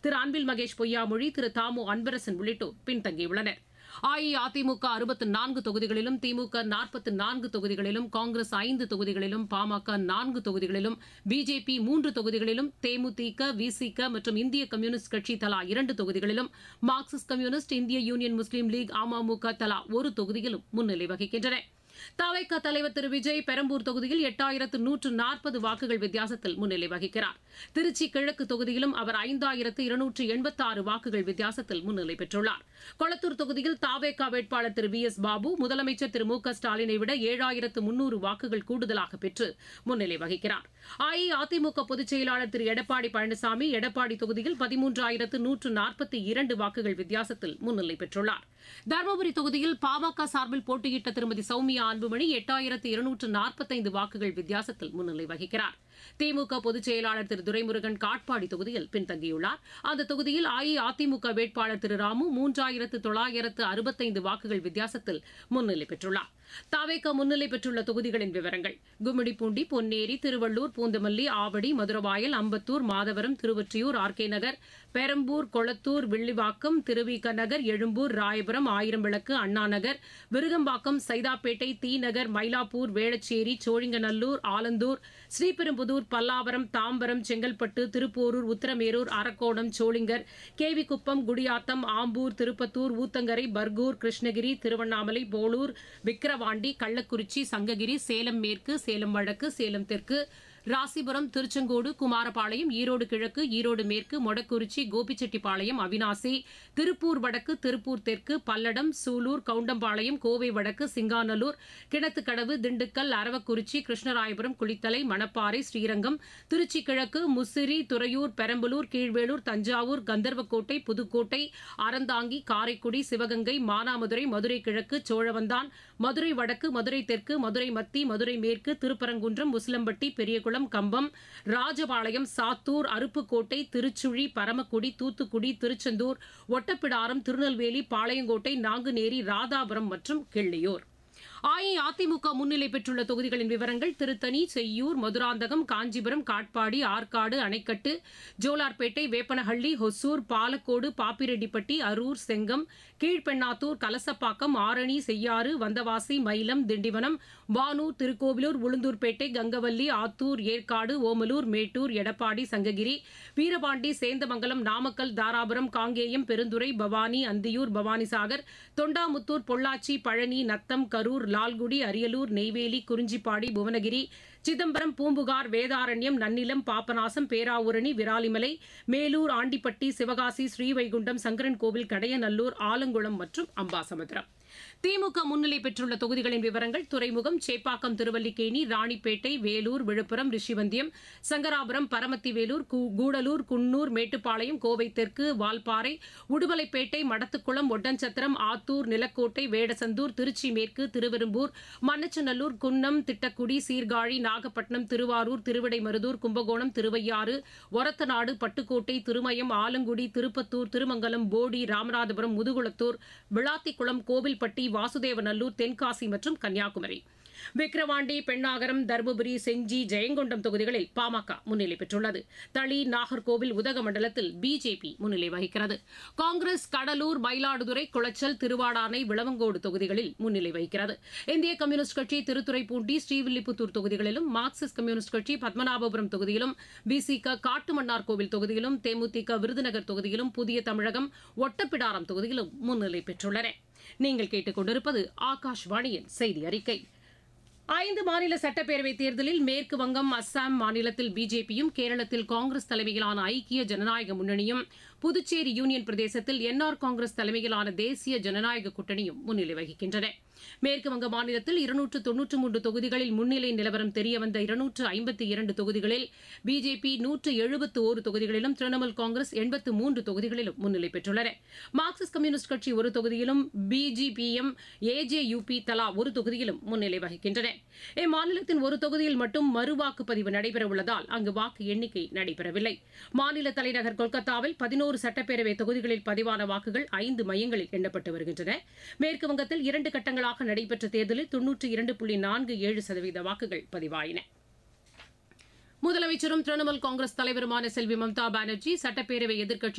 திரு அன்பில் மகேஷ் பொய்யாமொழி திரு தாமு அன்பரசன் உள்ளிட்டோர் பின்தங்கியுள்ளனர் அஇஅதிமுக அறுபத்து நான்கு தொகுதிகளிலும் திமுக நாற்பத்து நான்கு தொகுதிகளிலும் காங்கிரஸ் ஐந்து தொகுதிகளிலும் பாமக நான்கு தொகுதிகளிலும் பிஜேபி மூன்று தொகுதிகளிலும் தேமுதிக விசிக மற்றும் இந்திய கம்யூனிஸ்ட் கட்சி தலா இரண்டு தொகுதிகளிலும் மார்க்சிஸ்ட் கம்யூனிஸ்ட் இந்திய யூனியன் முஸ்லீம் லீக் அமமுக தலா ஒரு தொகுதியிலும் முன்னிலை வகிக்கின்றன தவைக்க தலைவர் திரு விஜய் பெரம்பூர் தொகுதியில் எட்டாயிரத்து நூற்று நாற்பது வாக்குகள் வித்தியாசத்தில் முன்னிலை வகிக்கிறார் திருச்சி கிழக்கு தொகுதியிலும் அவர் ஐந்தாயிரத்து இருநூற்று எண்பத்தாறு வாக்குகள் வித்தியாசத்தில் முன்னிலை பெற்றுள்ளார் கொளத்தூர் தொகுதியில் தாவேகா வேட்பாளர் திரு வி எஸ் பாபு முதலமைச்சர் திரு மு க ஸ்டாலினை விட ஏழாயிரத்து முன்னூறு வாக்குகள் கூடுதலாக பெற்று முன்னிலை வகிக்கிறார் அஇஅதிமுக பொதுச் செயலாளர் திரு எடப்பாடி பழனிசாமி எடப்பாடி தொகுதியில் பதிமூன்றாயிரத்து நூற்று நாற்பத்தி இரண்டு வாக்குகள் வித்தியாசத்தில் முன்னிலை பெற்றுள்ளார் தருமபுரி தொகுதியில் பாமக சார்பில் போட்டியிட்ட திருமதி சௌமியா அன்புமணி எட்டாயிரத்து இருநூற்று நாற்பத்தைந்து வாக்குகள் வித்தியாசத்தில் முன்னிலை வகிக்கிறார் திமுக பொதுச் செயலாளர் திரு துரைமுருகன் காட்பாடி தொகுதியில் பின்தங்கியுள்ளார் அந்த தொகுதியில் அஇஅதிமுக வேட்பாளர் திரு ராமு மூன்றாயிரத்து தொள்ளாயிரத்து அறுபத்தைந்து வாக்குகள் வித்தியாசத்தில் முன்னிலை பெற்றுள்ளார் தாவேக முன்னிலை பெற்றுள்ள தொகுதிகளின் விவரங்கள் கும்மிடிப்பூண்டி பொன்னேரி திருவள்ளூர் பூந்தமல்லி ஆவடி மதுரவாயல் அம்பத்தூர் மாதவரம் திருவொற்றியூர் ஆர்கே நகர் பெரம்பூர் கொளத்தூர் வில்லிவாக்கம் திருவிக நகர் எழும்பூர் ராயபுரம் ஆயிரம்விளக்கு அண்ணாநகர் விருகம்பாக்கம் சைதாப்பேட்டை தி நகர் மயிலாப்பூர் வேளச்சேரி சோழிங்கநல்லூர் ஆலந்தூர் ஸ்ரீபெரும்புதூர் பல்லாவரம் தாம்பரம் செங்கல்பட்டு திருப்போரூர் உத்தரமேரூர் அரக்கோணம் சோளிங்கர் கேவிக்குப்பம் குடியாத்தம் ஆம்பூர் திருப்பத்தூர் ஊத்தங்கரை பர்கூர் கிருஷ்ணகிரி திருவண்ணாமலை போலூர் விக்கிரவாண்டி கள்ளக்குறிச்சி சங்ககிரி சேலம் மேற்கு சேலம் வடக்கு சேலம் தெற்கு ராசிபுரம் திருச்செங்கோடு குமாரபாளையம் ஈரோடு கிழக்கு ஈரோடு மேற்கு மொடக்குறிச்சி கோபிச்செட்டிப்பாளையம் அவினாசி திருப்பூர் வடக்கு திருப்பூர் தெற்கு பல்லடம் சூலூர் கவுண்டம்பாளையம் கோவை வடக்கு சிங்காநல்லூர் கிணத்துக்கடவு திண்டுக்கல் அரவக்குறிச்சி கிருஷ்ணராயபுரம் குளித்தலை மணப்பாறை ஸ்ரீரங்கம் திருச்சி கிழக்கு முசிறி துறையூர் பெரம்பலூர் கீழ்வேளூர் தஞ்சாவூர் கந்தர்வக்கோட்டை புதுக்கோட்டை அறந்தாங்கி காரைக்குடி சிவகங்கை மானாமதுரை மதுரை கிழக்கு சோழவந்தான் மதுரை வடக்கு மதுரை தெற்கு மதுரை மத்தி மதுரை மேற்கு திருப்பரங்குன்றம் முஸ்லம்பட்டி பெரியகுளம் கம்பம் ராஜபாளையம் சாத்தூர் அருப்புக்கோட்டை திருச்சுழி பரமக்குடி தூத்துக்குடி திருச்செந்தூர் ஒட்டப்பிடாரம் திருநெல்வேலி பாளையங்கோட்டை நாங்குநேரி ராதாபுரம் மற்றும் கிள்ளியூர் அஇஅதிமுக முன்னிலை பெற்றுள்ள தொகுதிகளின் விவரங்கள் திருத்தணி செய்யூர் மதுராந்தகம் காஞ்சிபுரம் காட்பாடி ஆற்காடு அணைக்கட்டு ஜோலார்பேட்டை வேப்பனஹள்ளி ஹொசூர் பாலக்கோடு பாப்பிரெட்டிப்பட்டி அரூர் செங்கம் கீழ்பெண்ணாத்தூர் கலசப்பாக்கம் ஆரணி செய்யாறு வந்தவாசி மயிலம் திண்டிவனம் வானூர் திருக்கோவிலூர் உளுந்தூர்பேட்டை கங்கவல்லி ஆத்தூர் ஏற்காடு ஓமலூர் மேட்டூர் எடப்பாடி சங்ககிரி வீரபாண்டி சேந்தமங்கலம் நாமக்கல் தாராபுரம் காங்கேயம் பெருந்துறை பவானி அந்தியூர் பவானிசாகர் தொண்டாமுத்தூர் பொள்ளாச்சி பழனி நத்தம் கரூர் லால்குடி அரியலூர் நெய்வேலி குறிஞ்சிப்பாடி புவனகிரி சிதம்பரம் பூம்புகார் வேதாரண்யம் நன்னிலம் பாபநாசம் பேராவூரணி விராலிமலை மேலூர் ஆண்டிப்பட்டி சிவகாசி ஸ்ரீவைகுண்டம் சங்கரன்கோவில் கடையநல்லூர் ஆலங்குளம் மற்றும் அம்பாசமுத்திரம் திமுக முன்னிலை பெற்றுள்ள தொகுதிகளின் விவரங்கள் துறைமுகம் சேப்பாக்கம் திருவல்லிக்கேணி ராணிப்பேட்டை வேலூர் விழுப்புரம் ரிஷிவந்தியம் சங்கராபுரம் பரமத்திவேலூர் கூடலூர் குன்னூர் மேட்டுப்பாளையம் கோவை தெற்கு வால்பாறை உடுமலைப்பேட்டை மடத்துக்குளம் ஒட்டன்சத்திரம் ஆத்தூர் நிலக்கோட்டை வேடசந்தூர் திருச்சி மேற்கு திருவெரும்பூர் மண்ணச்சநல்லூர் குன்னம் திட்டக்குடி சீர்காழி நாகப்பட்டினம் திருவாரூர் திருவிடைமருதூர் கும்பகோணம் திருவையாறு ஒரத்தநாடு பட்டுக்கோட்டை திருமயம் ஆலங்குடி திருப்பத்தூர் திருமங்கலம் போடி ராமநாதபுரம் முதுகுளத்தூர் விளாத்திக்குளம் கோவில்பட்டி வாசுதேவநல்லூர் தென்காசி மற்றும் கன்னியாகுமரி விக்கிரவாண்டி பெண்ணாகரம் தருமபுரி செஞ்சி ஜெயங்கொண்டம் தொகுதிகளில் பாமக முன்னிலை பெற்றுள்ளது தளி நாகர்கோவில் உதகமண்டலத்தில் பிஜேபி முன்னிலை வகிக்கிறது காங்கிரஸ் கடலூர் மயிலாடுதுறை குளச்சல் திருவாடானை விளவங்கோடு தொகுதிகளில் முன்னிலை வகிக்கிறது இந்திய கம்யூனிஸ்ட் கட்சி திருத்துறைப்பூண்டி ஸ்ரீவில்லிபுத்தூர் தொகுதிகளிலும் மார்க்சிஸ்ட் கம்யூனிஸ்ட் கட்சி பத்மநாபபுரம் தொகுதியிலும் பிசிக காட்டுமன்னார் கோவில் தொகுதியிலும் தேமுதிக விருதுநகர் தொகுதியிலும் புதிய தமிழகம் ஒட்டப்பிடாரம் தொகுதியிலும் முன்னிலை பெற்றுள்ளன நீங்கள் கேட்டுக்கொண்டிருப்பது ஆகாஷ்வாணியின் செய்தி அறிக்கை ஐந்து மாநில சட்டப்பேரவைத் தேர்தலில் மேற்கு வங்கம் அஸ்ஸாம் மாநிலத்தில் பிஜேபியும் கேரளத்தில் காங்கிரஸ் தலைமையிலான ஐக்கிய ஜனநாயக முன்னணியும் புதுச்சேரி யூனியன் பிரதேசத்தில் என்ஆர் காங்கிரஸ் தலைமையிலான தேசிய ஜனநாயக கூட்டணியும் முன்னிலை வகிக்கின்றன மேற்குவங்க மாநிலத்தில் இருநூற்று தொன்னூற்று மூன்று தொகுதிகளில் முன்னிலை நிலவரம் தெரியவந்த இருநூற்று ஐம்பத்தி இரண்டு தொகுதிகளில் பிஜேபி நூற்று எழுபத்து ஒரு தொகுதிகளிலும் திரிணாமுல் காங்கிரஸ் எண்பத்து மூன்று தொகுதிகளிலும் முன்னிலை பெற்றுள்ளன மார்க்சிஸ்ட் கம்யூனிஸ்ட் கட்சி ஒரு தொகுதியிலும் பிஜிபிஎம் ஏஜேயுபி தலா ஒரு தொகுதியிலும் முன்னிலை வகிக்கின்றன இம்மாநிலத்தின் ஒரு தொகுதியில் மட்டும் மறுவாக்குப்பதிவு நடைபெறவுள்ளதால் அங்கு வாக்கு எண்ணிக்கை நடைபெறவில்லை மாநில தலைநகர் கொல்கத்தாவில் பதினோரு சட்டப்பேரவை தொகுதிகளில் பதிவான வாக்குகள் ஐந்து மையங்களில் எண்ணப்பட்டு வருகின்றன மேற்குவங்கத்தில் இரண்டு கட்டங்களாக நடைபெற்ற தேர்தலில் தொன்னூற்றி இரண்டு புள்ளி நான்கு ஏழு சதவீத வாக்குகள் பதிவாயின முதலமைச்சரும் திரிணாமுல் காங்கிரஸ் தலைவருமான செல்வி மம்தா பானர்ஜி சட்டப்பேரவை எதிர்க்கட்சி